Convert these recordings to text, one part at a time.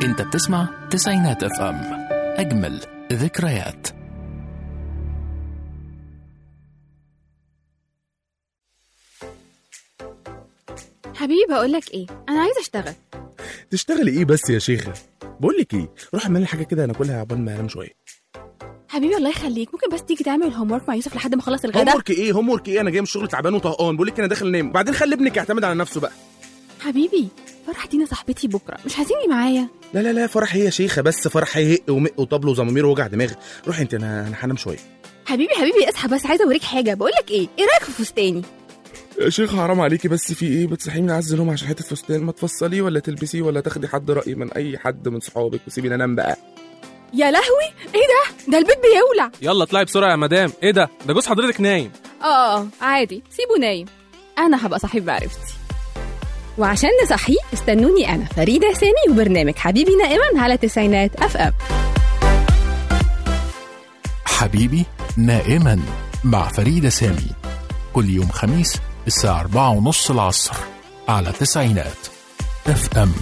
انت بتسمع تسعينات اف ام اجمل ذكريات حبيبي بقول لك ايه انا عايزه اشتغل تشتغلي ايه بس يا شيخه بقول لك ايه روح اعملي حاجه كده ناكلها عقبال ما انام شويه حبيبي الله يخليك ممكن بس تيجي تعمل الهوم ورك مع يوسف لحد ما اخلص الغدا هوم ورك ايه هوم ورك ايه انا جاي من الشغل تعبان وطهقان بقول لك انا داخل انام وبعدين خلي ابنك يعتمد على نفسه بقى حبيبي فرح دينا صاحبتي بكره مش هتيجي معايا لا لا لا فرح هي يا شيخه بس فرح هيهق ومق وطبل وزمامير ووجع دماغ روحي انت انا انا هنام شويه حبيبي حبيبي اصحى بس عايزه اوريك حاجه بقول لك ايه ايه رايك في فستاني يا شيخ حرام عليكي بس في ايه بتصحيني من عز النوم عشان حته فستان ما تفصليه ولا تلبسيه ولا تاخدي حد راي من اي حد من صحابك وسيبيني انام بقى يا لهوي ايه ده ده البيت بيولع يلا اطلعي بسرعه يا مدام ايه ده ده جوز حضرتك نايم اه اه عادي سيبه نايم انا هبقى صاحب معرفتي وعشان نصحيه استنوني انا فريده سامي وبرنامج حبيبي نائما على تسعينات اف ام حبيبي نائما مع فريدة سامي كل يوم خميس الساعة أربعة ونص العصر على تسعينات اف ام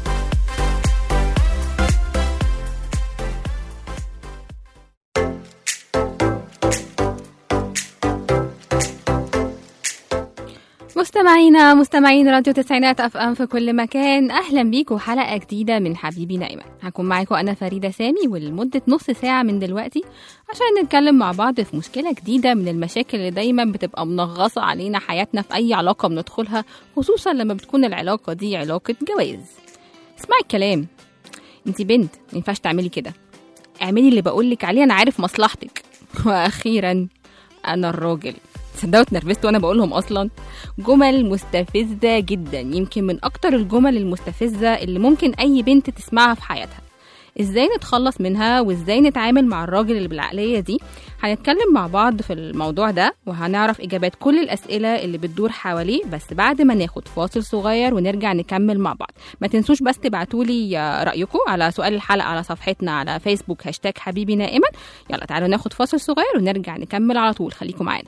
مستمعينا مستمعين راديو تسعينات اف ام في كل مكان اهلا بيكم حلقه جديده من حبيبي نايمه هكون معاكم انا فريده سامي ولمده نص ساعه من دلوقتي عشان نتكلم مع بعض في مشكله جديده من المشاكل اللي دايما بتبقى منغصه علينا حياتنا في اي علاقه بندخلها خصوصا لما بتكون العلاقه دي علاقه جواز اسمعي الكلام انت بنت ما ينفعش تعملي كده اعملي اللي بقولك عليه انا عارف مصلحتك واخيرا انا الراجل تصدقوا اتنرفزت وانا بقولهم اصلا جمل مستفزه جدا يمكن من اكتر الجمل المستفزه اللي ممكن اي بنت تسمعها في حياتها ازاي نتخلص منها وازاي نتعامل مع الراجل اللي بالعقليه دي هنتكلم مع بعض في الموضوع ده وهنعرف اجابات كل الاسئله اللي بتدور حواليه بس بعد ما ناخد فاصل صغير ونرجع نكمل مع بعض ما تنسوش بس تبعتولي رايكم على سؤال الحلقه على صفحتنا على فيسبوك هاشتاج حبيبي نائما يلا تعالوا ناخد فاصل صغير ونرجع نكمل على طول خليكم معانا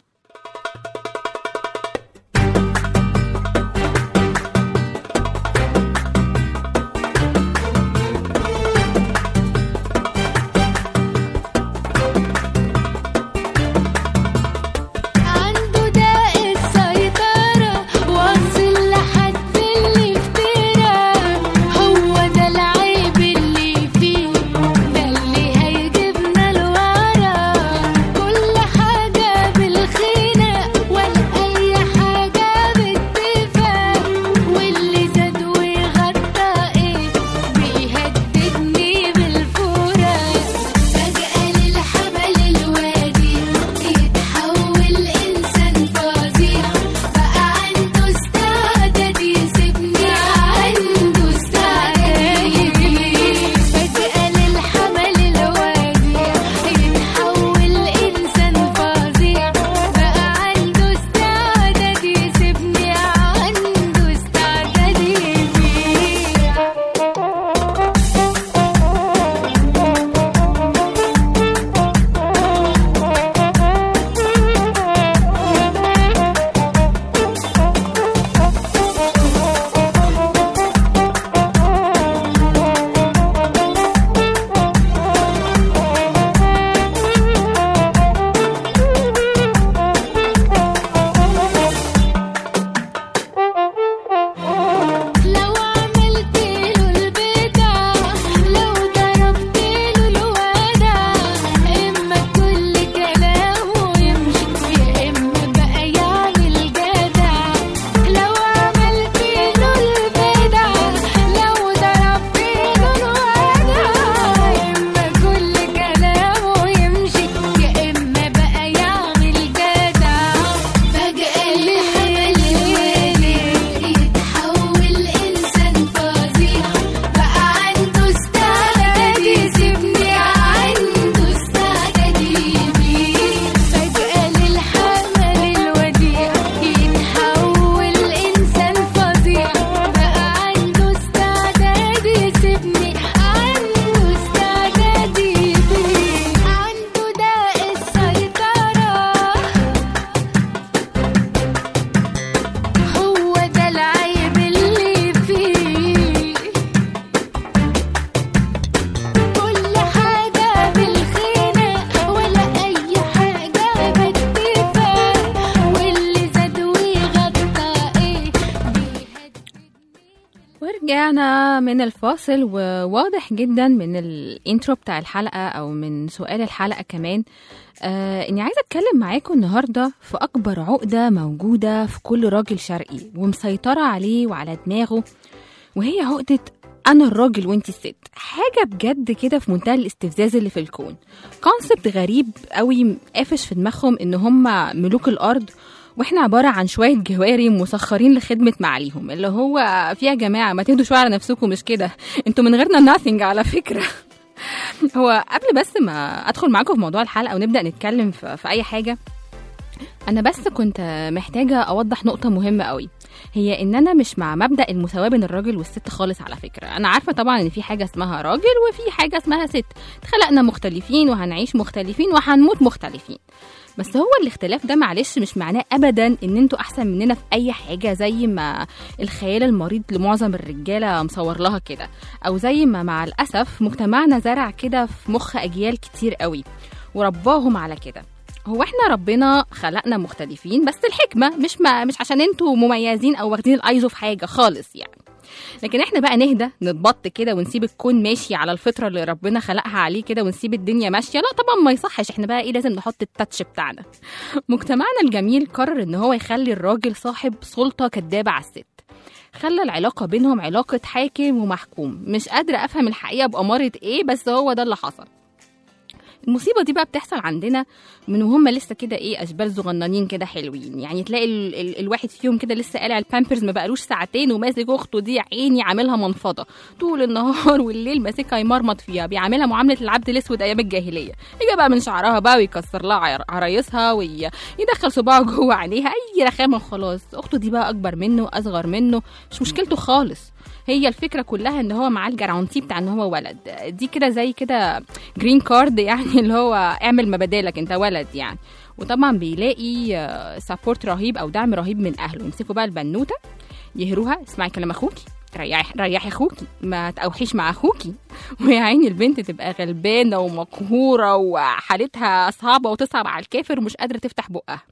عنده داء السيطرة واصل لحد اللي افترى هو ده العيب اللي فيه ده اللي هيجيبنا لورا كل حاجة ورجعنا من الفاصل وواضح جدا من الانترو بتاع الحلقة أو من سؤال الحلقة كمان آه إني عايزة أتكلم معاكم النهاردة في أكبر عقدة موجودة في كل راجل شرقي ومسيطرة عليه وعلى دماغه وهي عقدة أنا الراجل وأنت الست حاجة بجد كده في منتهى الاستفزاز اللي في الكون كونسبت غريب قوي قافش في دماغهم إن هم ملوك الأرض واحنا عباره عن شويه جواري مسخرين لخدمه معاليهم اللي هو في يا جماعه ما تهدوا شويه على نفسكم مش كده انتوا من غيرنا nothing على فكره هو قبل بس ما ادخل معاكم في موضوع الحلقه ونبدا نتكلم في, في اي حاجه انا بس كنت محتاجه اوضح نقطه مهمه قوي هي ان انا مش مع مبدا المساواه بين الراجل والست خالص على فكره انا عارفه طبعا ان في حاجه اسمها راجل وفي حاجه اسمها ست اتخلقنا مختلفين وهنعيش مختلفين وهنموت مختلفين بس هو الاختلاف ده معلش مش معناه ابدا ان انتوا احسن مننا في اي حاجه زي ما الخيال المريض لمعظم الرجاله مصور لها كده او زي ما مع الاسف مجتمعنا زرع كده في مخ اجيال كتير قوي ورباهم على كده هو احنا ربنا خلقنا مختلفين بس الحكمه مش ما مش عشان انتوا مميزين او واخدين الايزو في حاجه خالص يعني لكن احنا بقى نهدى نتبط كده ونسيب الكون ماشي على الفطره اللي ربنا خلقها عليه كده ونسيب الدنيا ماشيه لا طبعا ما يصحش احنا بقى ايه لازم نحط التاتش بتاعنا مجتمعنا الجميل قرر ان هو يخلي الراجل صاحب سلطه كدابه على الست خلى العلاقة بينهم علاقة حاكم ومحكوم مش قادرة أفهم الحقيقة بأمارة إيه بس هو ده اللي حصل المصيبة دي بقى بتحصل عندنا من وهم لسه كده ايه اشبال صغننين كده حلوين يعني تلاقي ال ال الواحد فيهم كده لسه قالع البامبرز ما بقالوش ساعتين وماسك اخته دي عيني عاملها منفضه طول النهار والليل ماسكها يمرمط فيها بيعاملها معامله العبد الاسود ايام الجاهليه يجي بقى من شعرها بقى ويكسر لها عر- عرايسها ويدخل صباعه جوه عينيها اي رخامه خلاص اخته دي بقى اكبر منه اصغر منه مش مشكلته خالص هي الفكره كلها ان هو معاه الجرانتي بتاع ان هو ولد دي كده زي كده جرين كارد يعني اللي هو اعمل ما بدالك انت ولد يعني وطبعا بيلاقي سبورت رهيب او دعم رهيب من اهله يمسكوا بقى البنوته يهروها اسمعي كلام اخوكي ريحي ريحي اخوكي ما تقوحيش مع اخوكي ويا عيني البنت تبقى غلبانه ومقهوره وحالتها صعبه وتصعب على الكافر ومش قادره تفتح بقها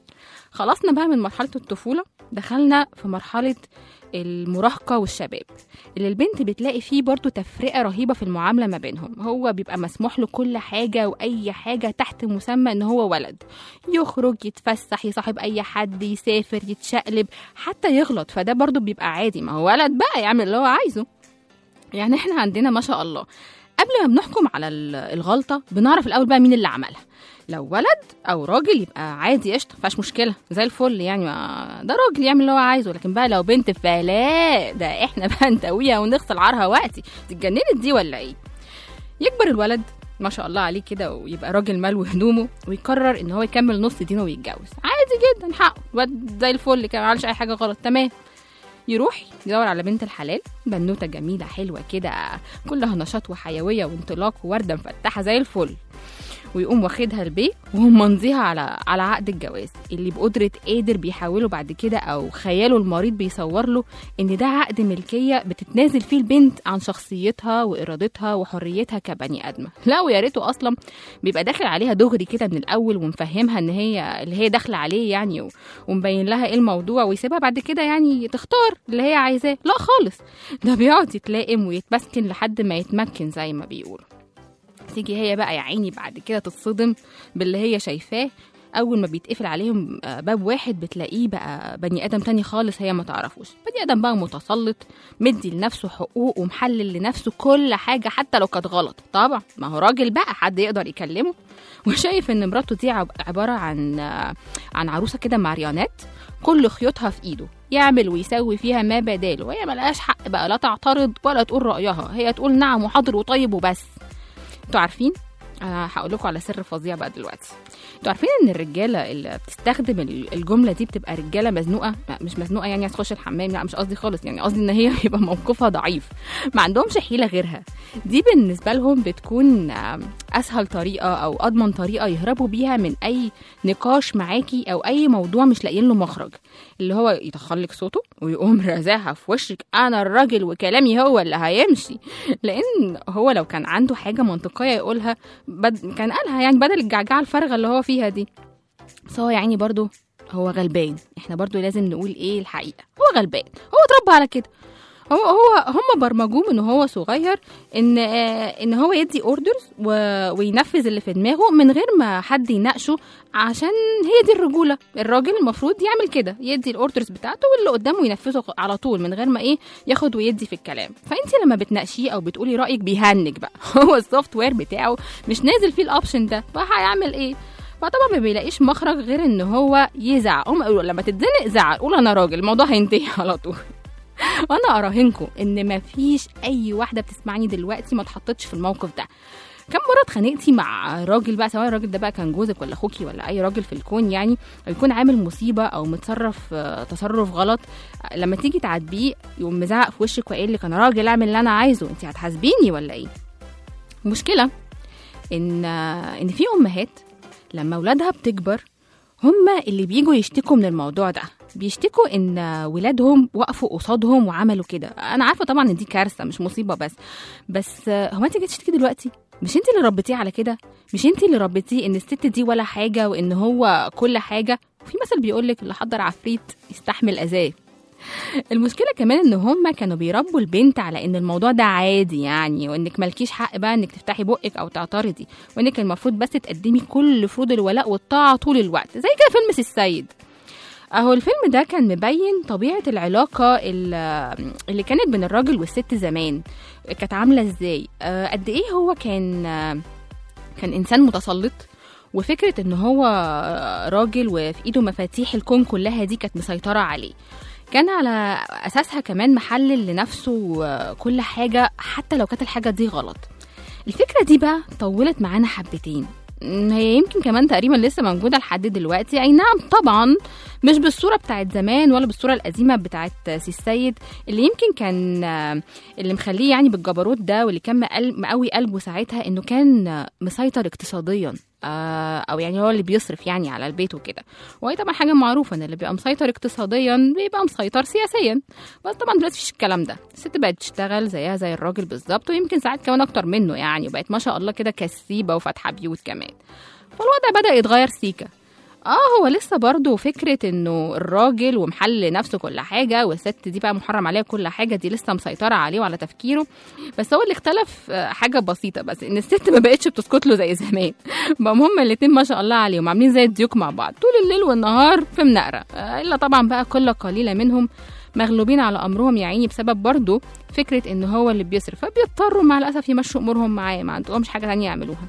خلصنا بقى من مرحله الطفوله دخلنا في مرحله المراهقة والشباب اللي البنت بتلاقي فيه برضو تفرقة رهيبة في المعاملة ما بينهم هو بيبقى مسموح له كل حاجة وأي حاجة تحت مسمى إن هو ولد يخرج يتفسح يصاحب أي حد يسافر يتشقلب حتى يغلط فده برضو بيبقى عادي ما هو ولد بقى يعمل اللي هو عايزه يعني احنا عندنا ما شاء الله قبل ما بنحكم على ال- الغلطة بنعرف الأول بقى مين اللي عملها لو ولد او راجل يبقى عادي قشطه مفيهاش مشكله زي الفل يعني ما ده راجل يعمل اللي هو عايزه لكن بقى لو بنت فلا ده احنا بقى نتويها ونغسل عارها وقتي دي اتجننت دي ولا ايه يكبر الولد ما شاء الله عليه كده ويبقى راجل مال وهدومه ويقرر ان هو يكمل نص دينه ويتجوز عادي جدا حقه الواد زي الفل كده ما عملش اي حاجه غلط تمام يروح يدور على بنت الحلال بنوته جميله حلوه كده كلها نشاط وحيويه وانطلاق وورده مفتحه زي الفل ويقوم واخدها البيت وهم ممضيها على على عقد الجواز اللي بقدرة قادر بيحاوله بعد كده أو خياله المريض بيصور له إن ده عقد ملكية بتتنازل فيه البنت عن شخصيتها وإرادتها وحريتها كبني آدمة لا ويا ريته أصلا بيبقى داخل عليها دغري كده من الأول ومفهمها إن هي اللي هي داخلة عليه يعني و- ومبين لها إيه الموضوع ويسيبها بعد كده يعني تختار اللي هي عايزاه لا خالص ده بيقعد يتلائم ويتمسكن لحد ما يتمكن زي ما بيقولوا تيجي هي بقى يا عيني بعد كده تتصدم باللي هي شايفاه اول ما بيتقفل عليهم آه، باب واحد بتلاقيه بقى بني ادم تاني خالص هي ما تعرفوش بني ادم بقى متسلط مدي لنفسه حقوق ومحلل لنفسه كل حاجه حتى لو كانت غلط طبعا ما هو راجل بقى حد يقدر يكلمه وشايف ان مراته دي عب- عباره عن آه، عن عروسه كده ماريونات كل خيوطها في ايده يعمل ويسوي فيها ما بداله وهي ملهاش حق بقى لا تعترض ولا تقول رايها هي تقول نعم وحاضر وطيب وبس انتوا عارفين انا هقول لكم على سر فظيع بقى دلوقتي انتوا عارفين ان الرجاله اللي بتستخدم ال- الجمله دي بتبقى رجاله مزنوقه لا مش مزنوقه يعني هتخش الحمام لا مش قصدي خالص يعني قصدي ان هي بيبقى موقفها ضعيف ما عندهمش حيله غيرها دي بالنسبه لهم بتكون آم، اسهل طريقه او اضمن طريقه يهربوا بيها من اي نقاش معاكي او اي موضوع مش لاقيين له مخرج اللي هو يدخلك صوته ويقوم رازعها في وشك انا الراجل وكلامي هو اللي هيمشي لان هو لو كان عنده حاجه منطقيه يقولها بد... كان قالها يعني بدل الجعجعه الفارغه اللي هو فيها دي بس هو يعني برضو هو غلبان احنا برضو لازم نقول ايه الحقيقه هو غلبان هو اتربى على كده هو هو هم برمجوه من هو صغير ان آه، ان هو يدي اوردرز وينفذ اللي في دماغه من غير ما حد يناقشه عشان هي دي الرجوله الراجل المفروض يعمل كده يدي الاوردرز بتاعته واللي قدامه ينفذه على طول من غير ما ايه ياخد ويدي في الكلام فانت لما بتناقشيه او بتقولي رايك بيهنج بقى هو السوفت وير بتاعه مش نازل فيه الاوبشن ده فهيعمل ايه فطبعا ما بيلاقيش مخرج غير ان هو يزعق هم يقولوا لما تتزنق زعق قول انا راجل الموضوع هينتهي على طول وانا اراهنكم ان مفيش اي واحده بتسمعني دلوقتي ما اتحطتش في الموقف ده كم مرة اتخانقتي مع راجل بقى سواء الراجل ده بقى كان جوزك ولا اخوكي ولا اي راجل في الكون يعني يكون عامل مصيبة او متصرف آه، تصرف غلط آه، لما تيجي تعاتبيه يقوم مزعق في وشك وقايل لك انا راجل اعمل اللي انا عايزه انت هتحاسبيني ولا ايه المشكلة ان آه، ان في امهات لما اولادها بتكبر هما اللي بيجوا يشتكوا من الموضوع ده بيشتكوا ان ولادهم وقفوا قصادهم وعملوا كده انا عارفه طبعا ان دي كارثه مش مصيبه بس بس آه، هو انت جاي تشتكي دلوقتي مش انت اللي ربيتيه على كده مش انت اللي ربيتيه ان الست دي ولا حاجه وان هو كل حاجه وفي مثل بيقول لك اللي حضر عفريت يستحمل اذاه المشكله كمان ان هم كانوا بيربوا البنت على ان الموضوع ده عادي يعني وانك مالكيش حق بقى انك تفتحي بقك او تعترضي وانك المفروض بس تقدمي كل فروض الولاء والطاعه طول الوقت زي كده فيلم سي السيد اهو الفيلم ده كان مبين طبيعه العلاقه ال- اللي كانت بين الراجل والست زمان كانت عامله ازاي آه، قد ايه هو كان آه، كان انسان متسلط وفكره ان هو راجل وفي ايده مفاتيح الكون كلها دي كانت مسيطره عليه كان على اساسها كمان محلل لنفسه آه، كل حاجه حتى لو كانت الحاجه دي غلط الفكره دي بقى طولت معانا حبتين م، هي يمكن كمان تقريبا لسه موجوده لحد دلوقتي اي نعم طبعا مش بالصوره بتاعت زمان ولا بالصوره القديمه بتاعت سي السيد اللي يمكن كان آه، اللي مخليه يعني بالجبروت ده واللي كان مقل- مقوي قلبه ساعتها انه كان آه، مسيطر اقتصاديا آه، او يعني هو اللي بيصرف يعني على البيت وكده وهي طبعا حاجه معروفه ان اللي بيبقى مسيطر اقتصاديا بيبقى مسيطر سياسيا بس طبعا دلوقتي مفيش الكلام ده الست بقت تشتغل زيها زي الراجل بالظبط ويمكن ساعات كمان اكتر منه يعني وبقت ما شاء الله كده كسيبه وفاتحه بيوت كمان فالوضع بدا يتغير سيكا اه هو لسه برضه فكرة انه الراجل ومحل نفسه كل حاجة والست دي بقى محرم عليها كل حاجة دي لسه مسيطرة عليه وعلى تفكيره بس هو اللي اختلف آه، حاجة بسيطة بس ان الست ما بقتش بتسكت له زي زمان بقى هما الاتنين ما شاء الله عليهم عاملين زي الديوك مع بعض طول الليل والنهار في منقرة آه، الا طبعا بقى كل قليلة منهم مغلوبين على امرهم يا عيني بسبب برضه فكرة ان هو اللي بيصرف فبيضطروا مع الاسف يمشوا امورهم معاه ما عندهمش حاجة تانية يعملوها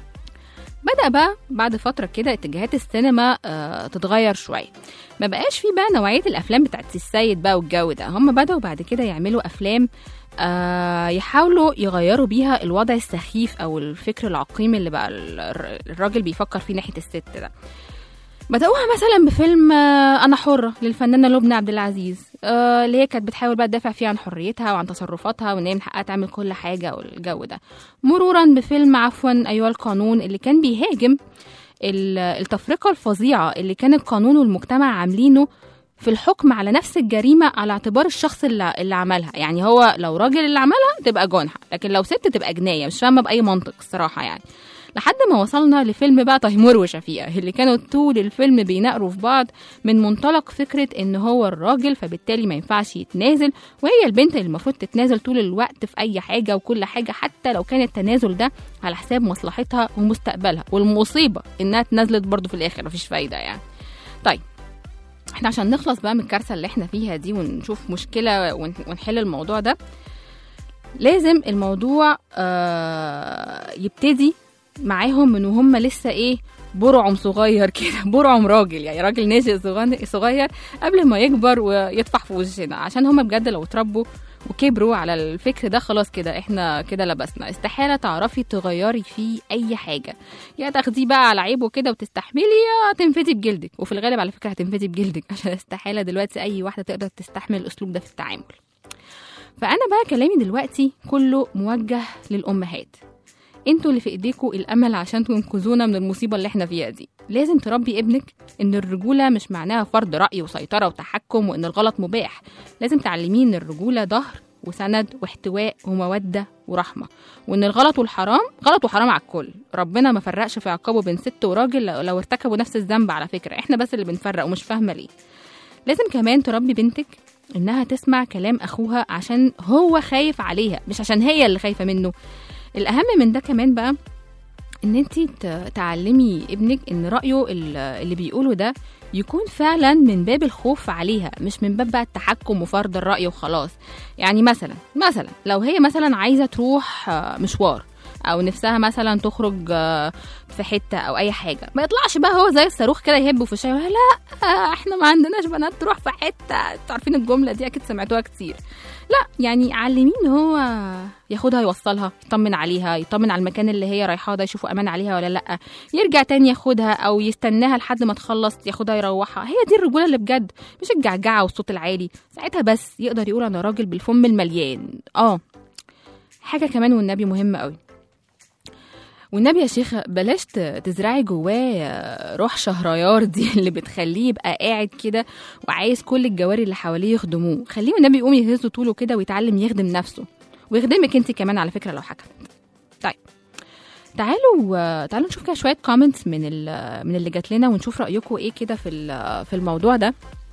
بدأ بقى بعد فترة كده اتجاهات السينما آه تتغير شوية ما بقاش في بقى نوعية الأفلام بتاعت السيد بقى والجو ده هم بدأوا بعد كده يعملوا أفلام آه يحاولوا يغيروا بيها الوضع السخيف أو الفكر العقيم اللي بقى ال- الر- الراجل بيفكر فيه ناحية الست ده بدأوها مثلا بفيلم آه، أنا حرة للفنانة لبنى عبد العزيز آه، اللي هي كانت بتحاول بقى تدافع فيه عن حريتها وعن تصرفاتها وإن هي من حقها تعمل كل حاجة والجو ده مرورا بفيلم عفوا أيها القانون اللي كان بيهاجم ال- التفرقة الفظيعة اللي كان القانون والمجتمع عاملينه في الحكم على نفس الجريمة على اعتبار الشخص اللي, اللي عملها يعني هو لو راجل اللي عملها تبقى جنحة لكن لو ست تبقى جناية مش فاهمة بأي منطق الصراحة يعني لحد ما وصلنا لفيلم بقى تيمور وشفيقة اللي كانوا طول الفيلم بيناقروا في بعض من منطلق فكرة ان هو الراجل فبالتالي ما ينفعش يتنازل وهي البنت اللي المفروض تتنازل طول الوقت في اي حاجة وكل حاجة حتى لو كان التنازل ده على حساب مصلحتها ومستقبلها والمصيبة انها اتنازلت برضه في الاخر مفيش فايدة يعني طيب احنا عشان نخلص بقى من الكارثة اللي احنا فيها دي ونشوف مشكلة ون- ونحل الموضوع ده لازم الموضوع آه يبتدي معاهم من وهم لسه ايه برعم صغير كده برعم راجل يعني راجل ناشئ صغن- صغير قبل ما يكبر ويطفح في وشنا عشان هم بجد لو اتربوا وكبروا على الفكر ده خلاص كده احنا كده لبسنا استحاله تعرفي تغيري فيه اي حاجه يا تاخديه بقى على عيبه كده وتستحملي يا تنفتي بجلدك وفي الغالب على فكره هتنفتي بجلدك عشان استحاله دلوقتي اي واحده تقدر تستحمل الاسلوب ده في التعامل فانا بقى كلامي دلوقتي كله موجه للامهات انتوا اللي في ايديكوا الامل عشان تنقذونا من المصيبه اللي احنا فيها دي لازم تربي ابنك ان الرجوله مش معناها فرض راي وسيطره وتحكم وان الغلط مباح لازم تعلميه ان الرجوله ظهر وسند واحتواء وموده ورحمه وان الغلط والحرام غلط وحرام على الكل ربنا ما فرقش في عقابه بين ست وراجل لو- لو ارتكبوا نفس الذنب على فكره احنا بس اللي بنفرق ومش فاهمه ليه لازم كمان تربي بنتك انها تسمع كلام اخوها عشان هو خايف عليها مش عشان هي اللي خايفه منه الاهم من ده كمان بقى ان انت تعلمي ابنك ان رايه ال- اللي بيقوله ده يكون فعلا من باب الخوف عليها مش من باب بقى التحكم وفرض الراي وخلاص يعني مثلا مثلا لو هي مثلا عايزه تروح آه، مشوار او نفسها مثلا تخرج آه، في حته او اي حاجه ما يطلعش بقى هو زي الصاروخ كده يهب في الشارع لا آه، احنا ما عندناش بنات تروح في حته انتوا عارفين الجمله دي اكيد سمعتوها كتير لا يعني علميه ان هو ياخدها يوصلها يطمن عليها يطمن على المكان اللي هي رايحاه ده يشوفوا امان عليها ولا لا يرجع تاني ياخدها او يستناها لحد ما تخلص ياخدها يروحها هي دي الرجوله اللي بجد مش الجعجعه والصوت العالي ساعتها بس يقدر يقول انا راجل بالفم المليان اه حاجه كمان والنبي مهمه قوي والنبي يا شيخ بلاش ت- تزرعي جواه روح شهريار دي اللي بتخليه يبقى قاعد كده وعايز كل الجواري اللي حواليه يخدموه خليه والنبي يقوم يهز طوله كده ويتعلم يخدم نفسه ويخدمك انت كمان على فكره لو حكمت طيب تعالوا تعالوا نشوف كده شويه كومنتس من ال- من اللي جات لنا ونشوف رايكم ايه كده في ال- في الموضوع ده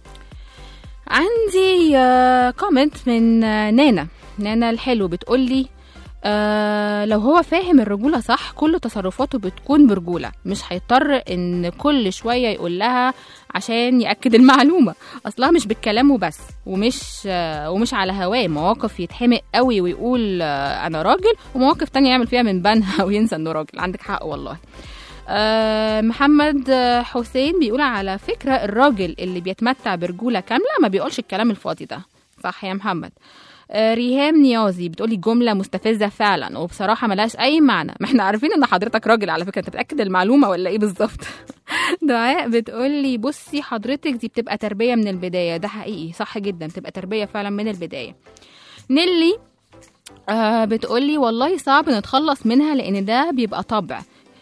عندي كومنت من آه، نانا نانا الحلو بتقول لي آه لو هو فاهم الرجولة صح كل تصرفاته بتكون برجولة مش هيضطر ان كل شوية يقول لها عشان يأكد المعلومة اصلها مش بالكلام وبس ومش آه ومش على هواه مواقف يتحمق قوي ويقول آه انا راجل ومواقف تانية يعمل فيها من بنها وينسى انه راجل عندك حق والله آه، محمد آه، حسين بيقول على فكرة الراجل اللي بيتمتع برجولة كاملة ما بيقولش الكلام الفاضي ده صح يا محمد آه، ريهام نيازي بتقولي جملة مستفزة فعلا وبصراحة ملهاش أي معنى ما احنا عارفين إن حضرتك راجل على فكرة أنت بتأكد المعلومة ولا إيه بالظبط دعاء بتقولي بصي حضرتك دي بتبقى تربية من البداية ده حقيقي صح جدا بتبقى تربية فعلا من البداية نيلي آه بتقولي والله صعب نتخلص منها لأن ده بيبقى طبع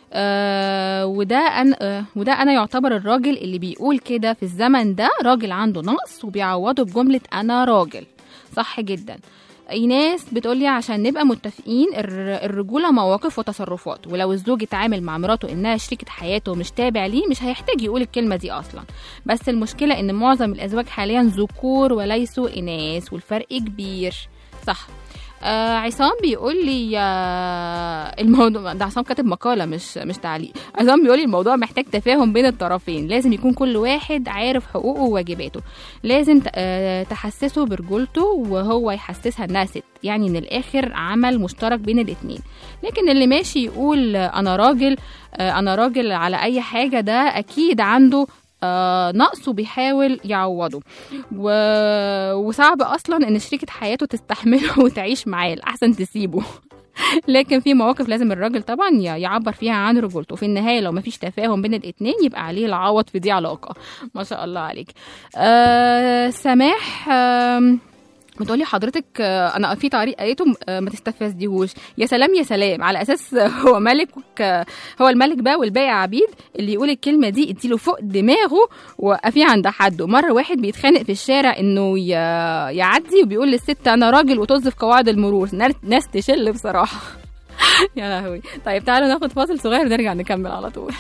آه وده أنا آه وده أنا يعتبر الراجل اللي بيقول كده في الزمن ده راجل عنده نقص وبيعوضه بجملة أنا راجل صح جدا ايناس بتقولي عشان نبقى متفقين الر- الرجوله مواقف وتصرفات ولو الزوج اتعامل مع مراته انها شريكه حياته ومش تابع ليه مش هيحتاج يقول الكلمه دي اصلا بس المشكله ان معظم الازواج حاليا ذكور وليسوا اناث والفرق كبير صح آه عصام بيقول لي آه الموضوع ده عصام كاتب مقاله مش مش تعليق عصام بيقول لي الموضوع محتاج تفاهم بين الطرفين لازم يكون كل واحد عارف حقوقه وواجباته لازم ت- آه، تحسسه برجولته وهو يحسسها انها ست يعني من الاخر عمل مشترك بين الاتنين لكن اللي ماشي يقول آه، انا راجل آه، انا راجل على اي حاجه ده اكيد عنده آه، نقص وبيحاول يعوضه و... وصعب اصلا ان شريكه حياته تستحمله وتعيش معاه الاحسن تسيبه لكن في مواقف لازم الراجل طبعا ي- يعبر فيها عن رجولته في النهايه لو مفيش تفاهم بين الاتنين يبقى عليه العوض في دي علاقه ما شاء الله عليك آه سماح آم، بتقولي حضرتك آه، انا في تعليق قريته آه، ما تستفزديهوش يا سلام يا سلام على اساس هو ملك آه، هو الملك بقى والباقي عبيد اللي يقول الكلمه دي اديله فوق دماغه وقفيه عند حده مره واحد بيتخانق في الشارع انه ي- يعدي وبيقول للست انا راجل وطز في قواعد المرور نار- ناس تشل بصراحه يا لهوي طيب تعالوا ناخد فاصل صغير ونرجع نكمل على طول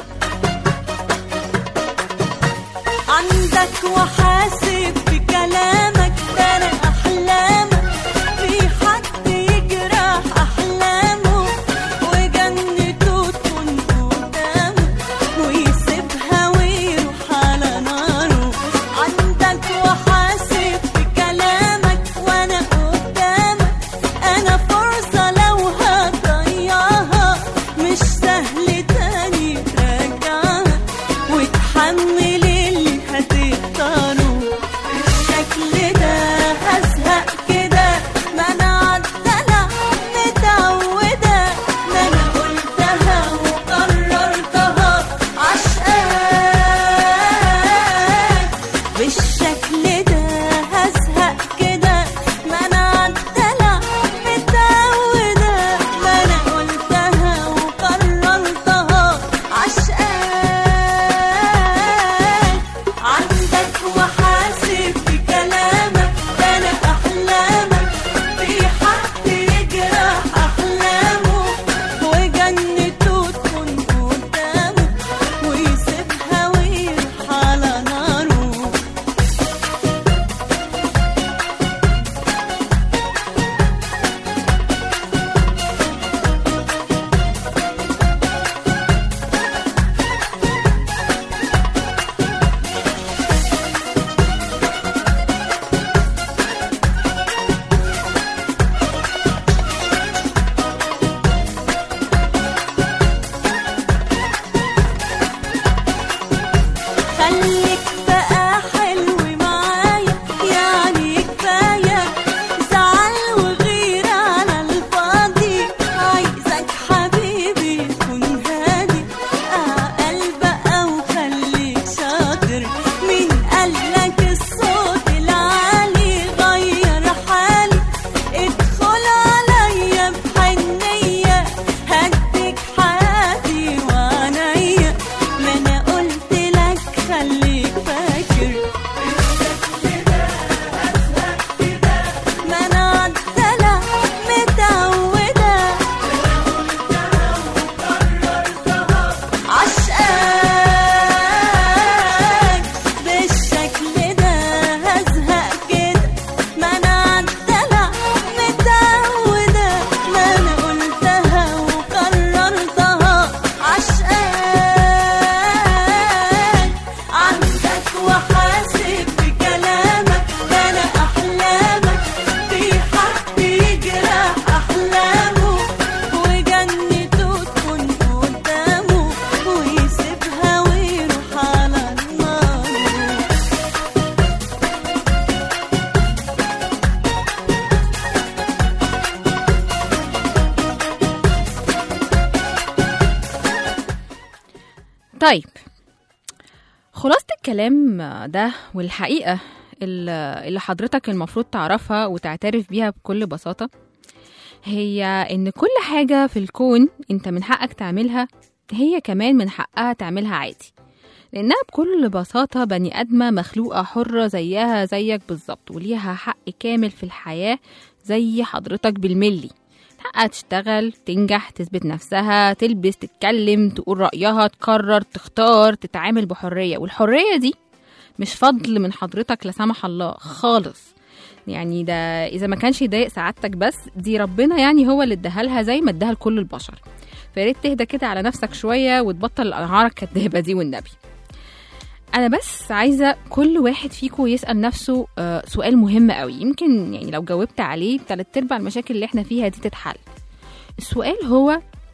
عندك وحاسب في كلامك فارق احلامك في حد يجرح احلامه وجنته تكون قدامه ويسيبها ويروح على ناره عندك وحاسب في كلامك وانا قدامك انا فرصه لو هضيعها مش سهل تاني ترجعها وتحمل اللي هتختاره بالشكل ده طيب خلاصة الكلام ده والحقيقة ال- اللي حضرتك المفروض تعرفها وتعترف بيها بكل بساطة هي إن كل حاجة في الكون أنت من حقك تعملها هي كمان من حقها تعملها عادي لأنها بكل بساطة بني آدمة مخلوقة حرة زيها زيك بالظبط وليها حق كامل في الحياة زي حضرتك بالملي حقها تشتغل تنجح تثبت نفسها تلبس تتكلم تقول رأيها تقرر تختار تتعامل بحرية والحرية دي مش فضل من حضرتك لا سمح الله خالص يعني ده اذا ما كانش يضايق سعادتك بس دي ربنا يعني هو اللي اداها لها زي ما اداها لكل البشر فياريت تهدى كده على نفسك شويه وتبطل الانهار الكدابه دي والنبي انا بس عايزه كل واحد فيكم يسال نفسه آه، سؤال مهم قوي يمكن يعني لو جاوبت عليه تلات ارباع المشاكل اللي احنا فيها دي تتحل السؤال هو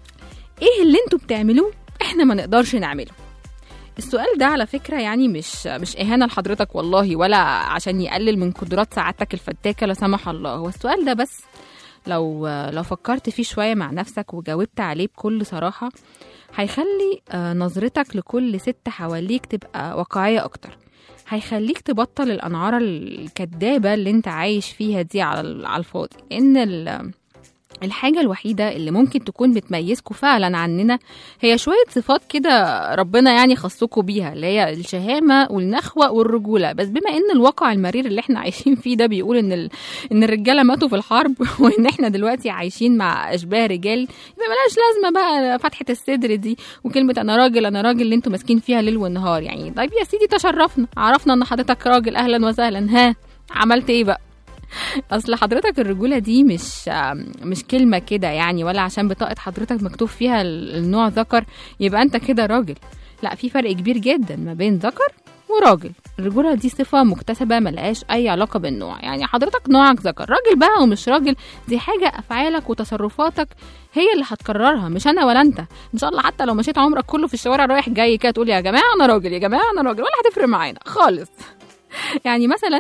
ايه اللي انتوا بتعملوه احنا ما نقدرش نعمله السؤال ده على فكرة يعني مش مش إهانة لحضرتك والله ولا عشان يقلل من قدرات سعادتك الفتاكة لا سمح الله هو السؤال ده بس لو لو فكرت فيه شوية مع نفسك وجاوبت عليه بكل صراحة هيخلي آه، نظرتك لكل ست حواليك تبقى واقعية أكتر هيخليك تبطل الأنعارة الكدابة اللي انت عايش فيها دي على ال- على الفاضي إن ال- الحاجة الوحيدة اللي ممكن تكون بتميزكوا فعلا عننا هي شوية صفات كده ربنا يعني خصكوا بيها اللي هي الشهامة والنخوة والرجولة بس بما ان الواقع المرير اللي احنا عايشين فيه ده بيقول ان ال... ان الرجالة ماتوا في الحرب وان احنا دلوقتي عايشين مع اشباه رجال يبقى ملهاش لازمة بقى فتحة الصدر دي وكلمة انا راجل انا راجل اللي انتوا ماسكين فيها ليل والنهار يعني طيب يا سيدي تشرفنا عرفنا ان حضرتك راجل اهلا وسهلا ها عملت ايه بقى اصل حضرتك الرجوله دي مش مش كلمه كده يعني ولا عشان بطاقه حضرتك مكتوب فيها ال- النوع ذكر يبقى انت كده راجل لا في فرق كبير جدا ما بين ذكر وراجل الرجوله دي صفه مكتسبه ملهاش اي علاقه بالنوع يعني حضرتك نوعك ذكر راجل بقى ومش راجل دي حاجه افعالك وتصرفاتك هي اللي هتكررها مش انا ولا انت ان شاء الله حتى لو مشيت عمرك كله في الشوارع رايح جاي كده تقول يا جماعه انا راجل يا جماعه انا راجل ولا هتفرق معانا خالص يعني مثلا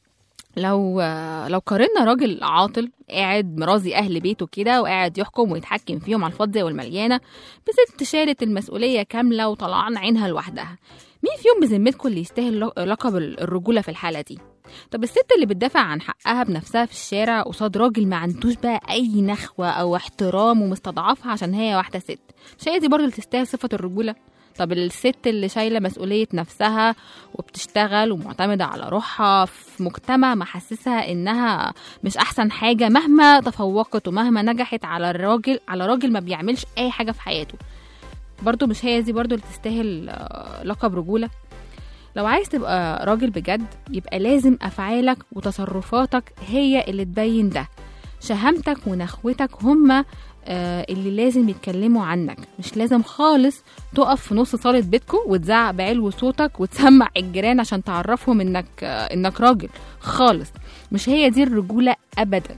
لو لو قارنا راجل عاطل قاعد مرازي اهل بيته كده وقاعد يحكم ويتحكم فيهم على الفاضيه والمليانه بست شالت المسؤوليه كامله وطلعان عينها لوحدها مين فيهم بذمتكم اللي يستاهل لق- لقب الرجوله في الحاله دي طب الست اللي بتدافع عن حقها بنفسها في الشارع قصاد راجل ما عندوش بقى اي نخوه او احترام ومستضعفها عشان هي واحده ست مش هي دي برضه اللي تستاهل صفه الرجوله طب الست اللي شايله مسؤوليه نفسها وبتشتغل ومعتمده على روحها في مجتمع محسسها انها مش احسن حاجه مهما تفوقت ومهما نجحت على الراجل على راجل ما بيعملش اي حاجه في حياته برضو مش هي دي برضو اللي تستاهل آه، لقب رجوله لو عايز تبقى راجل بجد يبقى لازم افعالك وتصرفاتك هي اللي تبين ده شهامتك ونخوتك هما آه، اللي لازم يتكلموا عنك مش لازم خالص تقف في نص صالة بيتكم وتزعق بعلو صوتك وتسمع الجيران عشان تعرفهم انك آه، انك راجل خالص مش هي دي الرجولة ابدا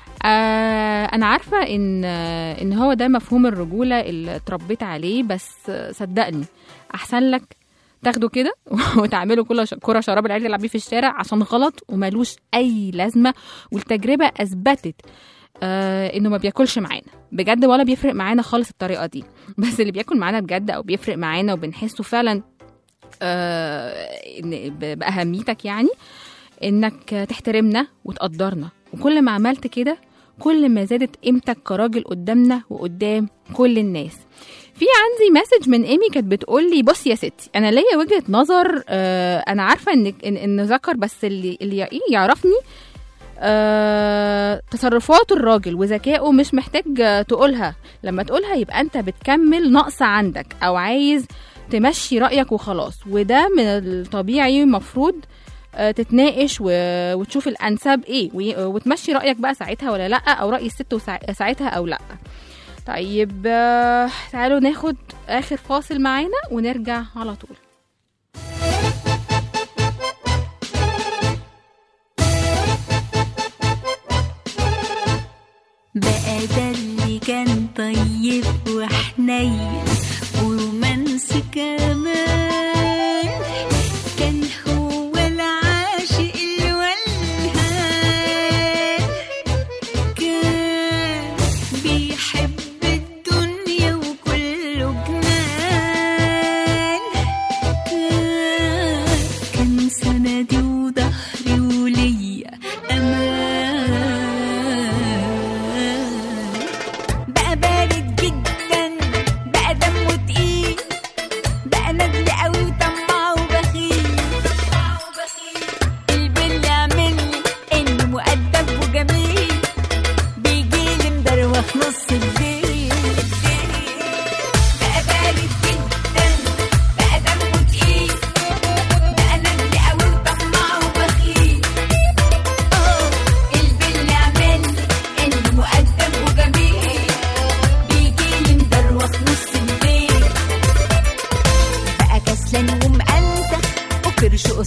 آه انا عارفة ان آه، ان هو ده مفهوم الرجولة اللي اتربيت عليه بس آه، صدقني احسن لك تاخده كده وتعمله كل ش- كرة شراب العيال يلعب بيه في الشارع عشان غلط وملوش اي لازمة والتجربة اثبتت آه انه ما بياكلش معانا بجد ولا بيفرق معانا خالص الطريقه دي بس اللي بياكل معانا بجد او بيفرق معانا وبنحسه فعلا آه إن- ب- باهميتك يعني انك تحترمنا وتقدرنا وكل ما عملت كده كل ما زادت قيمتك كراجل قدامنا وقدام كل الناس في عندي مسج من ايمي كانت بتقول لي بصي يا ستي انا ليا وجهه نظر آه انا عارفه ان ان, إن ذكر بس اللي اللي إيه يعرفني آه، تصرفات الراجل وذكائه مش محتاج آه، تقولها لما تقولها يبقى انت بتكمل نقص عندك او عايز تمشي رأيك وخلاص وده من الطبيعي مفروض آه، تتناقش و- وتشوف الانسب ايه وي- وتمشي رأيك بقى ساعتها ولا لا او رأي الست وسا- ساعتها او لا طيب آه، تعالوا ناخد اخر فاصل معانا ونرجع على طول بقى ده اللي كان طيب وحنين ورومانسي كمان كان هو العاشق الولهان كان بيحب الدنيا وكله جنان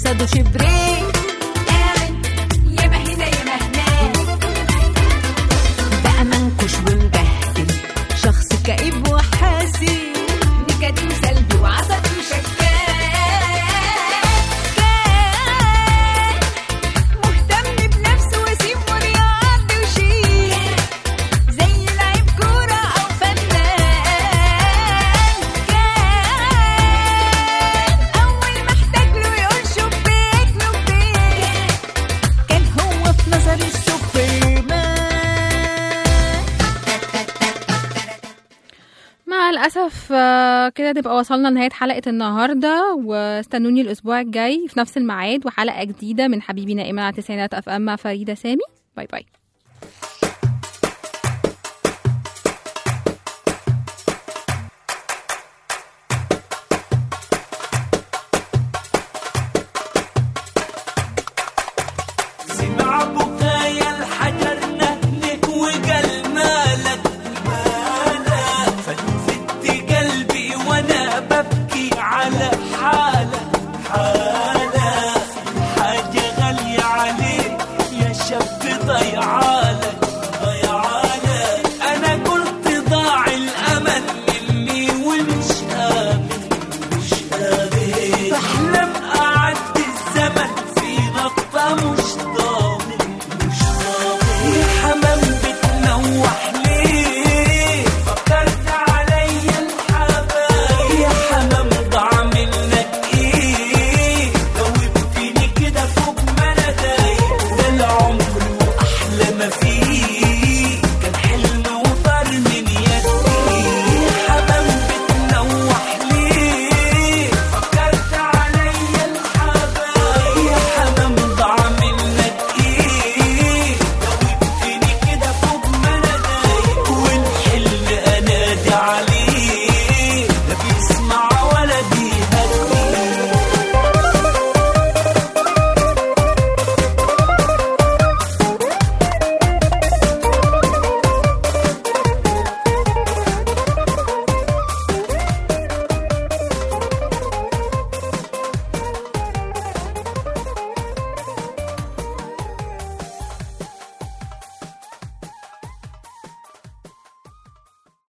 قصاده شبرين قاعد ياما هنا ياما هناك بقى منكش ومبهدل شخص كئيب وحزين نكدي وسلبي وعصبي وشكاك كان مهتم بنفسه وسيم ورياضي وشيك زي لعيب كورة أو فنان كان أول ما احتاج له يقول شبيك لبيك كان هو في نظري السوبرمان مع الأسف آه، كده نبقى وصلنا لنهاية حلقة النهاردة واستنوني الأسبوع الجاي في نفس الميعاد وحلقة جديدة من حبيبي نائما على تسعينات أف أم مع فريدة سامي باي باي سمع بكايا الحجر نهلك وقال مالك مالك فلفت قلبي وانا ببكي على حالك حالك حاجة غالية عليك يا شاب ضيعان